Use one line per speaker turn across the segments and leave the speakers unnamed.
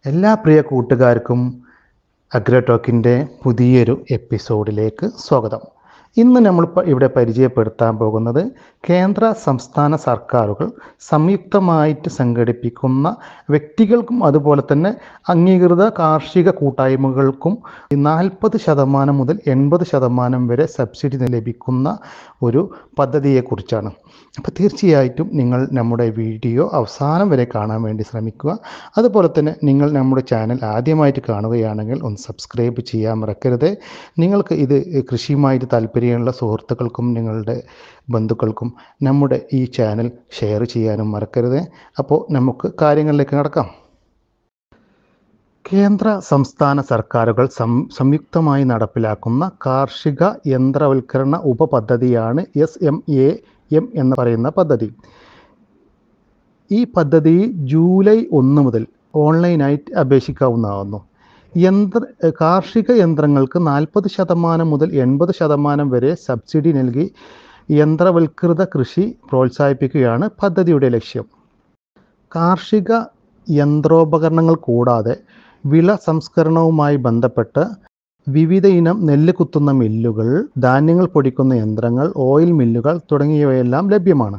എല്ലാ പ്രിയ കൂട്ടുകാർക്കും അഗ്രടോക്കിൻ്റെ പുതിയൊരു എപ്പിസോഡിലേക്ക് സ്വാഗതം ഇന്ന് നമ്മൾ പ- ഇവിടെ പരിചയപ്പെടുത്താൻ പോകുന്നത് കേന്ദ്ര സംസ്ഥാന സർക്കാരുകൾ സംയുക്തമായിട്ട് സംഘടിപ്പിക്കുന്ന വ്യക്തികൾക്കും അതുപോലെ തന്നെ അംഗീകൃത കാർഷിക കൂട്ടായ്മകൾക്കും നാൽപ്പത് ശതമാനം മുതൽ എൺപത് ശതമാനം വരെ സബ്സിഡി ലഭിക്കുന്ന ഒരു പദ്ധതിയെക്കുറിച്ചാണ് അപ്പോൾ തീർച്ചയായിട്ടും നിങ്ങൾ നമ്മുടെ വീഡിയോ അവസാനം വരെ കാണാൻ വേണ്ടി ശ്രമിക്കുക അതുപോലെ തന്നെ നിങ്ങൾ നമ്മുടെ ചാനൽ ആദ്യമായിട്ട് കാണുകയാണെങ്കിൽ ഒന്ന് സബ്സ്ക്രൈബ് ചെയ്യാൻ മറക്കരുത് നിങ്ങൾക്ക് ഇത് കൃഷിയുമായിട്ട് താല്പര്യമുള്ള സുഹൃത്തുക്കൾക്കും നിങ്ങളുടെ ബന്ധുക്കൾക്കും നമ്മുടെ ഈ ചാനൽ ഷെയർ ചെയ്യാനും മറക്കരുത് അപ്പോൾ നമുക്ക് കാര്യങ്ങളിലേക്ക് കടക്കാം കേന്ദ്ര സംസ്ഥാന സർക്കാരുകൾ സം സംയുക്തമായി നടപ്പിലാക്കുന്ന കാർഷിക യന്ത്രവൽക്കരണ ഉപപദ്ധതിയാണ് എസ് എം എ എം എന്ന് പറയുന്ന പദ്ധതി ഈ പദ്ധതി ജൂലൈ ഒന്ന് മുതൽ ഓൺലൈനായിട്ട് അപേക്ഷിക്കാവുന്നതാകുന്നു യന്ത്ര കാർഷിക യന്ത്രങ്ങൾക്ക് നാൽപ്പത് ശതമാനം മുതൽ എൺപത് ശതമാനം വരെ സബ്സിഡി നൽകി യന്ത്രവൽകൃത കൃഷി പ്രോത്സാഹിപ്പിക്കുകയാണ് പദ്ധതിയുടെ ലക്ഷ്യം കാർഷിക യന്ത്രോപകരണങ്ങൾ കൂടാതെ വിള സംസ്കരണവുമായി ബന്ധപ്പെട്ട് വിവിധ ഇനം നെല്ല് കുത്തുന്ന മില്ലുകൾ ധാന്യങ്ങൾ പൊടിക്കുന്ന യന്ത്രങ്ങൾ ഓയിൽ മില്ലുകൾ തുടങ്ങിയവയെല്ലാം ലഭ്യമാണ്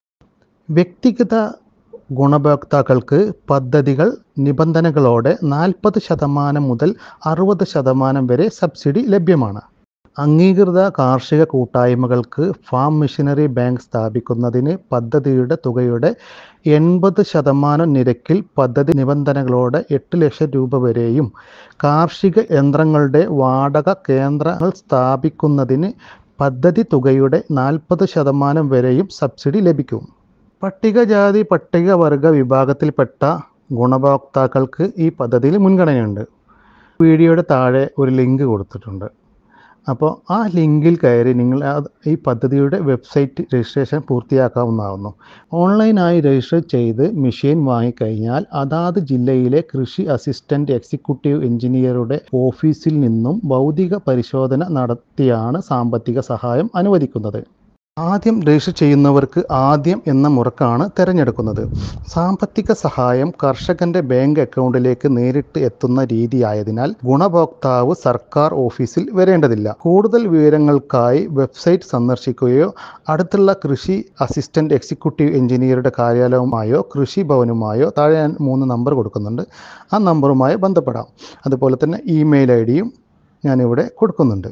വ്യക്തിഗത ഗുണഭോക്താക്കൾക്ക് പദ്ധതികൾ നിബന്ധനകളോടെ നാൽപ്പത് ശതമാനം മുതൽ അറുപത് ശതമാനം വരെ സബ്സിഡി ലഭ്യമാണ് അംഗീകൃത കാർഷിക കൂട്ടായ്മകൾക്ക് ഫാം മിഷനറി ബാങ്ക് സ്ഥാപിക്കുന്നതിന് പദ്ധതിയുടെ തുകയുടെ എൺപത് ശതമാനം നിരക്കിൽ പദ്ധതി നിബന്ധനകളോടെ എട്ട് ലക്ഷം രൂപ വരെയും കാർഷിക യന്ത്രങ്ങളുടെ വാടക കേന്ദ്രങ്ങൾ സ്ഥാപിക്കുന്നതിന് പദ്ധതി തുകയുടെ നാൽപ്പത് ശതമാനം വരെയും സബ്സിഡി ലഭിക്കും പട്ടികജാതി പട്ടികവർഗ വിഭാഗത്തിൽപ്പെട്ട ഗുണഭോക്താക്കൾക്ക് ഈ പദ്ധതിയിൽ മുൻഗണനയുണ്ട് വീഡിയോയുടെ താഴെ ഒരു ലിങ്ക് കൊടുത്തിട്ടുണ്ട് അപ്പോൾ ആ ലിങ്കിൽ കയറി നിങ്ങൾ ആ- ഈ പദ്ധതിയുടെ വെബ്സൈറ്റ് രജിസ്ട്രേഷൻ പൂർത്തിയാക്കാവുന്നതാകുന്നു ഓൺലൈനായി രജിസ്റ്റർ ചെയ്ത് മെഷീൻ വാങ്ങിക്കഴിഞ്ഞാൽ അതാത് ജില്ലയിലെ കൃഷി അസിസ്റ്റൻ്റ് എക്സിക്യൂട്ടീവ് എഞ്ചിനീയറുടെ ഓഫീസിൽ നിന്നും ഭൗതിക പരിശോധന നടത്തിയാണ് സാമ്പത്തിക സഹായം അനുവദിക്കുന്നത് ആദ്യം രജിസ്റ്റർ ചെയ്യുന്നവർക്ക് ആദ്യം എന്ന മുറക്കാണ് തിരഞ്ഞെടുക്കുന്നത് സാമ്പത്തിക സഹായം കർഷകന്റെ ബാങ്ക് അക്കൗണ്ടിലേക്ക് നേരിട്ട് എത്തുന്ന രീതിയായതിനാൽ ഗുണഭോക്താവ് സർക്കാർ ഓഫീസിൽ വരേണ്ടതില്ല കൂടുതൽ വിവരങ്ങൾക്കായി വെബ്സൈറ്റ് സന്ദർശിക്കുകയോ അടുത്തുള്ള കൃഷി അസിസ്റ്റന്റ് എക്സിക്യൂട്ടീവ് എഞ്ചിനീയറുടെ കാര്യാലയവുമായോ കൃഷി ഭവനുമായോ താഴെ ഞാൻ മൂന്ന് നമ്പർ കൊടുക്കുന്നുണ്ട് ആ നമ്പറുമായി ബന്ധപ്പെടാം അതുപോലെ തന്നെ ഇമെയിൽ ഐ ഡിയും ഞാനിവിടെ കൊടുക്കുന്നുണ്ട്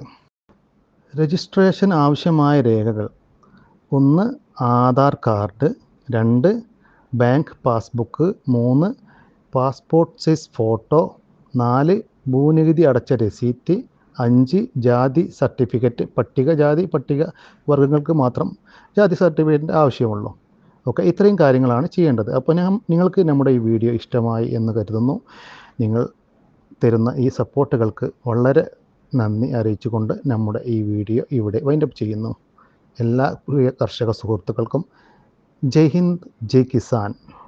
രജിസ്ട്രേഷൻ ആവശ്യമായ രേഖകൾ ഒന്ന് ആധാർ കാർഡ് രണ്ട് ബാങ്ക് പാസ്ബുക്ക് മൂന്ന് പാസ്പോർട്ട് സൈസ് ഫോട്ടോ നാല് ഭൂനികുതി അടച്ച രസീറ്റ് അഞ്ച് ജാതി സർട്ടിഫിക്കറ്റ് പട്ടികജാതി പട്ടിക വർഗ്ഗങ്ങൾക്ക് മാത്രം ജാതി സർട്ടിഫിക്കറ്റിൻ്റെ ആവശ്യമുള്ളൂ ഓക്കെ ഇത്രയും കാര്യങ്ങളാണ് ചെയ്യേണ്ടത് അപ്പോൾ ഞാൻ നിങ്ങൾക്ക് നമ്മുടെ ഈ വീഡിയോ ഇഷ്ടമായി എന്ന് കരുതുന്നു നിങ്ങൾ തരുന്ന ഈ സപ്പോർട്ടുകൾക്ക് വളരെ നന്ദി അറിയിച്ചുകൊണ്ട് നമ്മുടെ ഈ വീഡിയോ ഇവിടെ വൈൻഡപ്പ് ചെയ്യുന്നു എല്ലാ പ്രിയ കർഷക സുഹൃത്തുക്കൾക്കും ജയ് ഹിന്ദ് ജയ് കിസാൻ